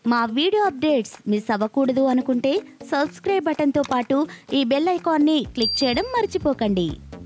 మా video updates miss అవ్వకూడదు అనుకుంటే సబ్స్క్రైబ్ బటన్తో పాటు ఈ బెల్ ఐకాన్ని క్లిక్ చేయడం మర్చిపోకండి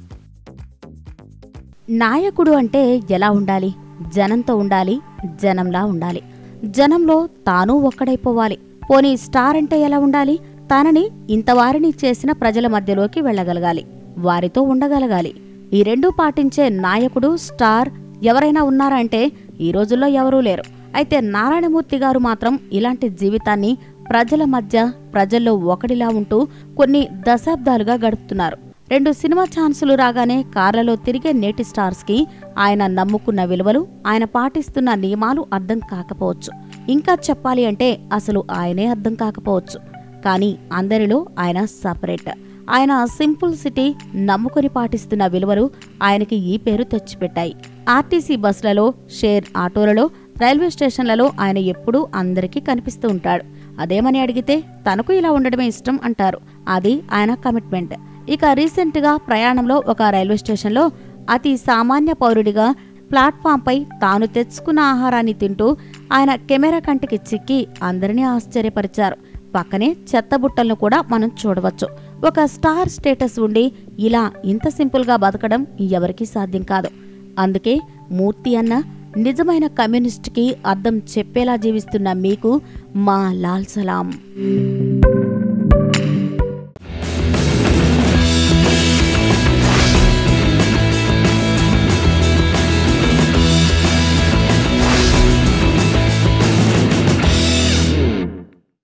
నాయకుడు అంటే ఎలా ఉండాలి జనంతో ఉండాలి జనంలా ఉండాలి జనంలో తాను ఒక్కడైపోవాలి పోనీ స్టార్ అంటే ఎలా ఉండాలి తనని ఇంతవారిని చేసిన ప్రజల మధ్యలోకి వెళ్ళగలగాలి వారితో ఉండగలగాలి ఈ రెండూ పాటించే నాయకుడు స్టార్ ఎవరైనా ఉన్నారా అంటే ఈ రోజుల్లో ఎవరూ లేరు అయితే నారాయణమూర్తి గారు మాత్రం ఇలాంటి జీవితాన్ని ప్రజల మధ్య ప్రజల్లో ఒకడిలా ఉంటూ కొన్ని దశాబ్దాలుగా గడుపుతున్నారు రెండు సినిమా ఛాన్సులు రాగానే కార్లలో తిరిగే నేటి స్టార్స్ కి ఆయన నమ్ముకున్న విలువలు ఆయన పాటిస్తున్న నియమాలు అర్థం కాకపోవచ్చు ఇంకా చెప్పాలి అంటే అసలు ఆయనే అర్థం కాకపోవచ్చు కానీ అందరిలో ఆయన సపరేట్ ఆయన సింపుల్ సిటీ నమ్ముకుని పాటిస్తున్న విలువలు ఆయనకి ఈ పేరు తెచ్చిపెట్టాయి ఆర్టీసీ బస్సులలో షేర్ ఆటోలలో రైల్వే స్టేషన్లలో ఆయన ఎప్పుడూ అందరికీ కనిపిస్తూ ఉంటాడు అదేమని అడిగితే తనకు ఇలా ఉండడమే ఇష్టం అంటారు అది ఆయన కమిట్మెంట్ ఇక రీసెంట్గా ప్రయాణంలో ఒక రైల్వే స్టేషన్లో అతి సామాన్య పౌరుడిగా ప్లాట్ఫామ్పై తాను తెచ్చుకున్న ఆహారాన్ని తింటూ ఆయన కెమెరా కంటికి చిక్కి అందరినీ ఆశ్చర్యపరిచారు పక్కనే చెత్తబుట్టలను కూడా మనం చూడవచ్చు ఒక స్టార్ స్టేటస్ ఉండి ఇలా ఇంత సింపుల్గా బతకడం ఎవరికీ సాధ్యం కాదు అందుకే మూర్తి అన్న నిజమైన కమ్యూనిస్ట్కి అర్థం చెప్పేలా జీవిస్తున్న మీకు మా లాల్ సలాం